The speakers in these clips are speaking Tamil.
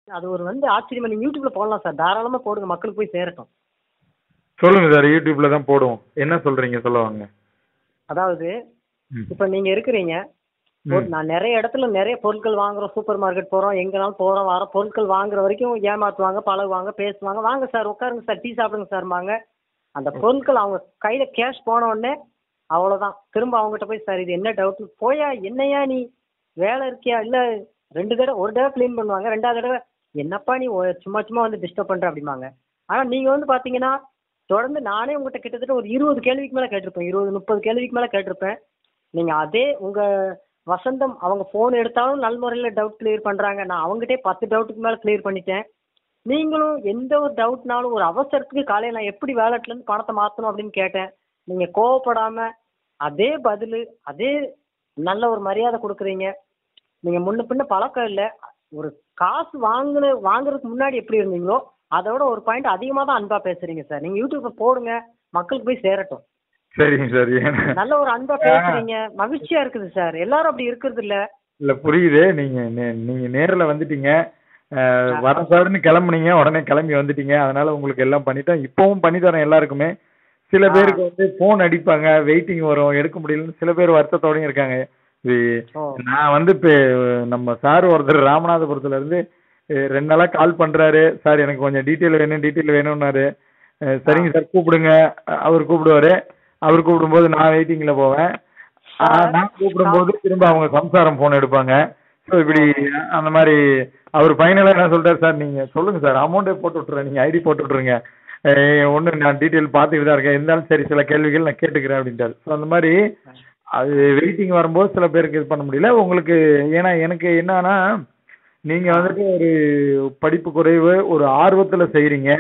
அது ஒரு வந்து ஆச்சரியமா நீங்க யூடியூப்ல போடலாம் சார் தாராளமா போடுங்க மக்களுக்கு போய் சேரட்டும் சொல்லுங்க சார் யூடியூப்ல தான் போடுவோம் என்ன சொல்றீங்க சொல்லுவாங்க அதாவது ம். இப்ப நீங்க இருக்கிறீங்க ஒரு நான் நிறைய இடத்துல நிறைய பொருட்கள் வாங்குறோம் சூப்பர் மார்க்கெட் போறோம் எங்கனாலும் போறோம் வரோம் பொருட்கள் வாங்குற வரைக்கும் ஏமாத்துவாங்க பழகுவாங்க பேசுவாங்க வாங்க சார் உட்காருங்க சார் டீ சாப்பிடுங்க சார்மாங்க அந்த பொருட்கள் அவங்க கையில கேஷ் போன உடனே அவ்வளவுதான் திரும்ப அவங்ககிட்ட போய் சார் இது என்ன டவுட் போயா என்னையா நீ வேலை இருக்கியா இல்ல ரெண்டு தடவை ஒரு தடவை க்ளீன் பண்ணுவாங்க ரெண்டாவது தடவை என்னப்பா நீ ஒ- சும்மா சும்மா வந்து டிஸ்டர்ப் பண்ற அப்படிம்பாங்க ஆனா நீங்க வந்து பாத்தீங்கன்னா தொடர்ந்து நானே உங்ககிட்ட கிட்டத்தட்ட ஒரு இருபது கேள்விக்கு மேல கேட்டிருப்பேன் இருபது முப்பது கேள்விக்கு மேல கேட்டிருப்பேன் நீங்க அதே உங்க வசந்தம் அவங்க ஃபோன் எடுத்தாலும் நல்ல முறையில் டவுட் கிளியர் பண்றாங்க நான் அவங்ககிட்டே பத்து டவுட்டுக்கு மேல கிளியர் பண்ணிட்டேன் நீங்களும் எந்த ஒரு டவுட்னாலும் ஒரு அவசரத்துக்கு காலையில நான் எப்படி வேலட்ல இருந்து பணத்தை மாத்தணும் அப்படின்னு கேட்டேன் நீங்க கோவப்படாம அதே பதில் அதே நல்ல ஒரு மரியாதை கொடுக்குறீங்க நீங்க முன்ன பின்ன பழக்கம் இல்லை ஒரு காசு வாங்குன வாங்குறதுக்கு முன்னாடி எப்படி இருந்தீங்களோ அதோட ஒரு பாயிண்ட் அதிகமாக தான் அன்பா பேசுறீங்க சார் நீங்க யூடியூப்ல போடுங்க மக்களுக்கு போய் சேரட்டும் சரிங்க சார் நல்ல ஒரு அன்பா பேசுறீங்க மகிழ்ச்சியா இருக்குது சார் எல்லாரும் அப்படி இருக்கிறது இல்ல இல்ல புரியுது நீங்க நே- நீங்க நேர்ல வந்துட்டீங்க அஹ், வர சார்னு கிளம்புனீங்க உடனே கிளம்பி வந்துட்டீங்க அதனால உங்களுக்கு எல்லாம் பண்ணிட்டோம் இப்பவும் பண்ணி தரேன் எல்லாருக்குமே சில ஆ. பேருக்கு வந்து போன் அடிப்பாங்க வெயிட்டிங் வரும் எடுக்க முடியலன்னு சில பேர் வருத்தத்தோடயும் இருக்காங்க இது ஓ நான் வந்து இப்ப நம்ம சார் ஒருத்தர் ராமநாதபுரத்துல இருந்து அஹ், ரெண்டு நாளா கால் பண்றாரு சார் எனக்கு கொஞ்சம் டீட்டெயில் வேணும் டீட்டெயில் வேணும்னாரு அஹ், சரிங்க சார் கூப்பிடுங்க அஹ், அவர் கூப்பிடுவாரு அவர் கூப்பிடும்போது நான் வெயிட்டிங்ல போவேன் அஹ், நான் கூப்பிடும்போது திரும்ப அவங்க சம்சாரம் போன் எடுப்பாங்க ஸோ இப்படி அந்த மாதிரி அவர் ஃபைனலாக என்ன சொல்றாரு சார் நீங்க சொல்லுங்க சார் அமௌண்ட்டே போட்டு விட்டுறேன் நீங்க ஐடி போட்டு விட்டுருங்க ஒன்று நான் டீட்டெயில் பார்த்துட்டு தான் இருக்கேன் இருந்தாலும் சரி சில கேள்விகள் நான் கேட்டுக்கிறேன் அப்படின்ட்டாரு ஸோ அந்த மாதிரி அது வெயிட்டிங் வரும்போது சில பேருக்கு இது பண்ண முடியல உங்களுக்கு ஏன்னா எனக்கு என்னன்னா நீங்க வந்துட்டு ஒரு படிப்பு குறைவு ஒரு ஆர்வத்துல செய்றீங்க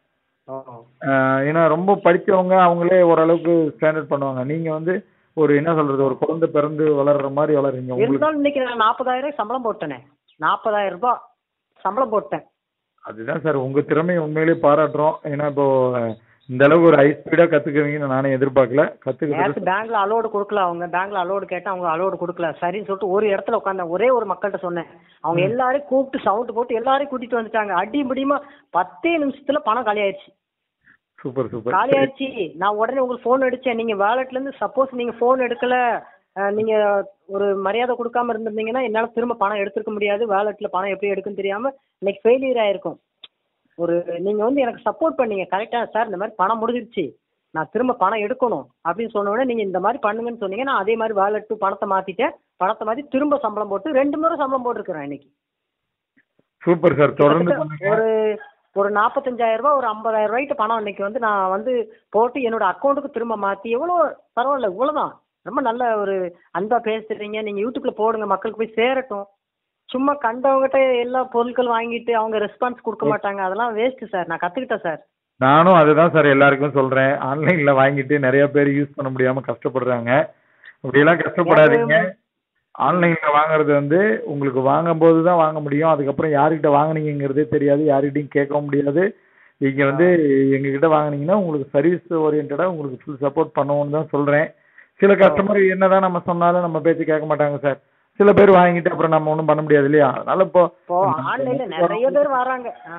ஓ ஆஹ் ஏன்னா ரொம்ப படிச்சவங்க அவங்களே ஓரளவுக்கு ஸ்டாண்டர்ட் பண்ணுவாங்க நீங்க வந்து ஒரு என்ன சொல்றது ஒரு குழந்தை பிறந்து வளர்ற மாதிரி வளர்றீங்க உங்களுக்கு இருந்தாலும் இன்னைக்கு நான் நாற்பதாயிரம் ரூபாய் சம்பளம் போட்டேனே நாற்பதாயிரம் ரூபாய் சம்பளம் போட்டேன் அதுதான் சார் உங்க திறமையை உண்மையிலேயே பாராட்டுறோம் ஏன்னா இப்போ அஹ், இந்த அளவுக்கு ஒரு ஹை ஸ்பீடா கத்துக்குவீங்கன்னு நானே எதிர்பார்க்கல நேற்று கத்துக்கிறது பேங்க்ல அலோடு கொடுக்கல அவங்க பேங்க்ல அலோடு கேட்டா அவங்க அலோடு கொடுக்கல சரின்னு சொல்லிட்டு ஒரு இடத்துல உட்காந்தேன் ஒரே ஒரு மக்கள்கிட்ட சொன்னேன் அவங்க எல்லாரையும் கூப்பிட்டு சவுண்ட் போட்டு எல்லாரையும் கூட்டிட்டு வந்துட்டாங்க அடி முடியுமா பத்தே நிமிஷத்துல பணம் காலி ஆயிடுச்சு சூப்பர் சூப்பர் காலி ஆயிடுச்சு நான் உடனே உங்களுக்கு ஃபோன் அடிச்சேன் நீங்க வேலட்ல இருந்து சப்போஸ் நீங்க ஃபோன் எடுக்கல அஹ், நீங்க ஒரு மரியாதை கொடுக்காம இருந்திருந்தீங்கன்னா என்னால திரும்ப பணம் எடுத்துருக்க முடியாது வேலட்ல பணம் எப்படி எடுக்குன்னு தெரியாம இன்னைக்கு ஃபெயிலியர் ஆயிருக்கும் ஒரு நீங்க வந்து எனக்கு சப்போர்ட் பண்ணீங்க கரெக்டா சார் இந்த மாதிரி பணம் முடிஞ்சிருச்சு நான் திரும்ப பணம் எடுக்கணும் அப்படின்னு சொன்ன உடனே நீங்க இந்த மாதிரி பண்ணுங்கன்னு சொன்னீங்க நான் அதே மாதிரி வேலட் டு பணத்தை மாத்திட்டேன் பணத்தை மாத்தி திரும்ப சம்பளம் போட்டு ரெண்டு முறை சம்பளம் போட்டிருக்கிறேன் இன்னைக்கு சூப்பர் சார் தொடர்ந்து கிட்டத்தட்ட பண்ணுங்க ஒரு ஒரு நாற்பத்தஞ்சாயிரம் ரூபாய் ஒரு ஐம்பதாயிரம் ரூபாய்க்கு பணம் இன்னைக்கு வந்து நான் வந்து போட்டு என்னோட அக்கௌண்ட்டுக்கு திரும்ப மாத்தி எவ்வளோ பரவாயில்ல இவ்வளவுதான் ரொம்ப நல்ல ஒரு அன்பா பேசுறீங்க நீங்க யூடியூப்ல போடுங்க மக்களுக்கு போய் சேரட்டும் சும்மா கண்டவங்ககிட்ட எல்லா பொருட்கள் வாங்கிட்டு அவங்க ரெஸ்பான்ஸ் கொடுக்க மாட்டாங்க அதெல்லாம் வேஸ்ட் சார் நான் கத்துக்கிட்டேன் சார் நானும் அதுதான் சார் எல்லாருக்கும் சொல்றேன் ஆன்லைன்ல வாங்கிட்டு நிறைய பேர் யூஸ் பண்ண முடியாம கஷ்டப்படுறாங்க அப்படியெல்லாம் கஷ்டப்படாதீங்க ஆன்லைன்ல வாங்குறது வந்து உங்களுக்கு வாங்கும் போது தான் வாங்க முடியும் அதுக்கப்புறம் யாருக்கிட்ட வாங்குனீங்கிறதே தெரியாது யாருக்கிட்டையும் கேட்கவும் முடியாது நீங்க வந்து எங்ககிட்ட வாங்குனீங்கன்னா உங்களுக்கு சர்வீஸ் ஓரியன்டா உங்களுக்கு ஃபுல் சப்போர்ட் பண்ணுவோம்னு தான் சொல்றேன் சில கஸ்டமர் என்னதான் நம்ம சொன்னாலும் நம்ம பேச்சு கேட்க மாட்டாங்க சார் சில பேர் வாங்கிட்டு அப்புறம் நம்ம ஒன்றும் பண்ண முடியாது இல்லையா அதனால இப்போ இப்போ ஆன்லைன்ல நிறைய பேர் வராங்க ஆ.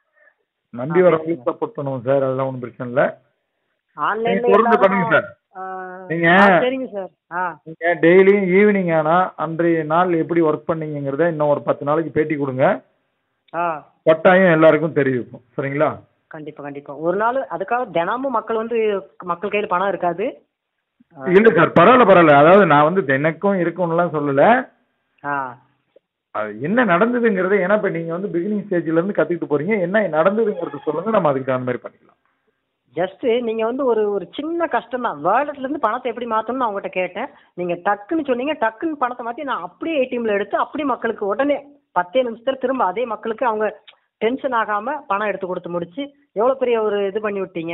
நம்பி வரவங்களுக்கு சப்போர்ட் பண்ணுவோம் சார் அதெல்லாம் ஒன்றும் பிரச்சனை இல்லை ஆன்லைன்ல நீங்க தொடர்ந்து எல்லாரும், பண்ணுங்க சார். ஆ, நீங்க- ஆ, சரிங்க சார் ஆ நீங்க டெய்லியும் ஈவினிங் ஆனா அன்றைய நாள் எப்படி ஒர்க் பண்ணீங்கிறத இன்னும் ஒரு பத்து நாளைக்கு பேட்டி கொடுங்க ஆ கட்டாயம் எல்லாருக்கும் தெரிவிப்போம் சரிங்களா கண்டிப்பா கண்டிப்பா ஒரு நாள் அதுக்காக தினமும் மக்கள் வந்து மக்கள் கையில பணம் இருக்காது ஆ. இல்ல சார் பரவாயில்ல பரவாயில்ல அதாவது நான் வந்து எனக்கும் இருக்கும்னுலாம் சொல்லல ஆ அது என்ன நடந்ததுங்கிறத ஏன்னா இப்ப நீங்க வந்து பிகினிங் ஸ்டேஜ்ல இருந்து கத்துக்கிட்டு போறீங்க என்ன நடந்ததுங்கிறது சொல்லுங்க நம்ம அதுக்கு தகுந்த மாதிரி பண்ணிக்கலாம் ஜஸ்ட் நீங்க வந்து ஒரு ஒரு சின்ன கஷ்டம் தான் வேர்ல்ட்ல இருந்து பணத்தை எப்படி மாத்தணும்னு நான் உங்ககிட்ட கேட்டேன் நீங்க டக்குன்னு சொன்னீங்க டக்குன்னு பணத்தை மாத்தி நான் அப்படியே ஏடிஎம்ல எடுத்து அப்படியே மக்களுக்கு உடனே பத்தே நிமிஷத்துல திரும்ப அதே மக்களுக்கு அவங்க டென்ஷன் ஆகாம பணம் எடுத்து கொடுத்து முடிச்சு எவ்வளவு பெரிய ஒரு இது பண்ணி விட்டீங்க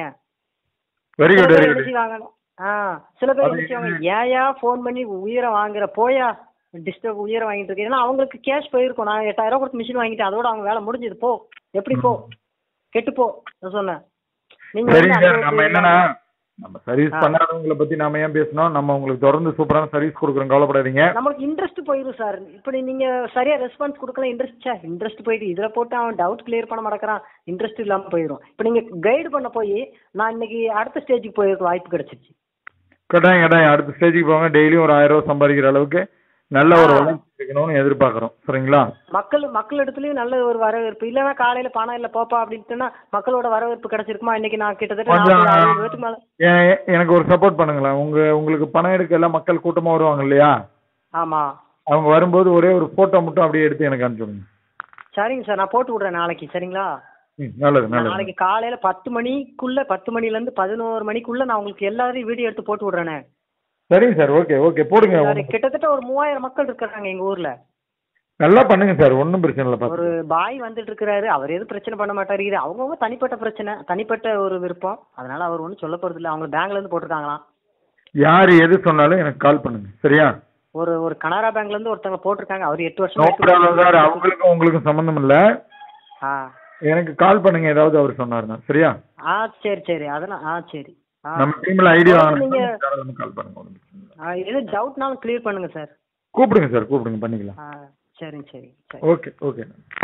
வெரி சில குட் பேர் வெரி என்ன குட் செய்வாங்க ஆ சில பேர் அது என்ன செய்வாங்க ஏயா ஃபோன் பண்ணி உயிரை வாங்குற போயா டிஸ்டர்ப் உயிரை வாங்கிட்டு இருக்கேன் ஏன்னா அவங்களுக்கு கேஷ் போயிருக்கும் நான் எட்டாயிரம் ரூபாய் கொடுத்து மிஷின் வாங்கிட்டு அதோட அவங்க வேலை முடிஞ்சது போ எப்படி போ கெட்டு போ நான் சொன்னேன் நீங்க வந்து சரிங்க அந்த சார் ஒரு நம்ம என்னன்னா நம்ம சர்வீஸ் ஆ. பண்ணாதவங்களை பத்தி நாம ஏன் பேசணும் நம்ம உங்களுக்கு தொடர்ந்து சூப்பரான சர்வீஸ் கொடுக்குறோம் கவலைப்படாதீங்க நம்மளுக்கு இன்ட்ரெஸ்ட் போயிடும் சார் இப்படி நீங்க சரியா ரெஸ்பான்ஸ் கொடுக்கல இன்ட்ரெஸ்ட் இன்ட்ரெஸ்ட் போயிட்டு இதுல போட்டு அவன் டவுட் கிளியர் பண்ண மாட்டேங்கிறான் இன்ட்ரெஸ்ட் இல்லாம போயிடும் இப்போ நீங்க கைடு பண்ண போய் நான் இன்னைக்கு அடுத்த ஸ்டேஜுக்கு போயிருக்க வாய்ப்பு கிடைச்சிருச்சு கட்டாயம் கட்டாயம் அடுத்த ஸ்டேஜுக்கு போங்க டெய்லியும் ஒரு ஆயிரம் ரூபாய் சம்பாதிக்கிற அளவுக்கு நல்ல ஒரு ஆ. வளர்ச்சி இருக்கணும்னு எதிர்பார்க்குறோம் சரிங்களா மக்கள் மக்கள் இடத்துலயும் நல்ல ஒரு வரவேற்பு இல்லைன்னா காலையில பணம் இல்ல போப்பா அப்படின்ட்டுனா மக்களோட வரவேற்பு கிடைச்சிருக்குமா இன்னைக்கு நான் கிட்டத்தட்ட கொஞ்சம் நாற்பது அறுபது பேருக்கு மேல எ- எனக்கு ஒரு சப்போர்ட் பண்ணுங்களேன் உங்க உங்களுக்கு பணம் எடுக்க எல்லாம் மக்கள் கூட்டமா வருவாங்க இல்லையா ஆமா அவங்க வரும்போது ஒரே ஒரு போட்டோ மட்டும் அப்படியே எடுத்து எனக்கு அனுப்பிச்சுடுங்க சரிங்க சார் நான் போட்டு விடுறேன் நாளைக்கு சரிங்களா ம் நல்லது நான் நல்லது நாளைக்கு காலையில பத்து மணிக்குள்ள பத்து மணில இருந்து பதினோரு மணிக்குள்ள நான் உங்களுக்கு எல்லாரையும் வீடியோ எடுத்து போட்டு விடுறேனே சரிங்க சார் ஓகே ஓகே போடுங்க எல்லாரும் கிட்டத்தட்ட ஒரு மூவாயிரம் மக்கள் இருக்கிறாங்க எங்க ஊர்ல நல்லா பண்ணுங்க சார் ஒன்றும் பிரச்சனை இல்லை பார்த்து ஒரு பாய் வந்துட்டு இருக்கிறாரு அவர் எதுவும் பிரச்சனை பண்ண மாட்டாரு இது அவங்கவுங்க தனிப்பட்ட பிரச்சனை தனிப்பட்ட ஒரு விருப்பம் அதனால அவர் ஒன்றும் சொல்ல போறது இல்லை அவங்க பேங்க்ல இருந்து போட்டிருக்காங்களாம் யார் எது சொன்னாலும் எனக்கு கால் பண்ணுங்க சரியா ஒரு ஒரு கனரா பேங்க்ல இருந்து ஒருத்தவங்க போட்டிருக்காங்க அவர் எட்டு நோ வருஷம் ப்ராப்ளம் சார் அவங்களுக்கும் உங்களுக்கும் சம்மந்தம் இல்லை ஆ எனக்கு கால் பண்ணுங்க ஏதாவது அவர் சொன்னாருன்னா சரியா ஆ சரி சரி அதெல்லாம் ஆ சரி ஆ நம்ம டீம்ல ஐடி அதாவது வாங்கணும் நீங்க- கால் பண்ணுங்க ஒண்ணும் பிரச்சனை இல்ல. ஆ, எது டவுட்னாலும் கிளியர் பண்ணுங்க சார் கூப்பிடுங்க சார் கூப்பிடுங்க பண்ணிக்கலாம் ஆ சரிங்க சரி சரி ஓகே ஓகே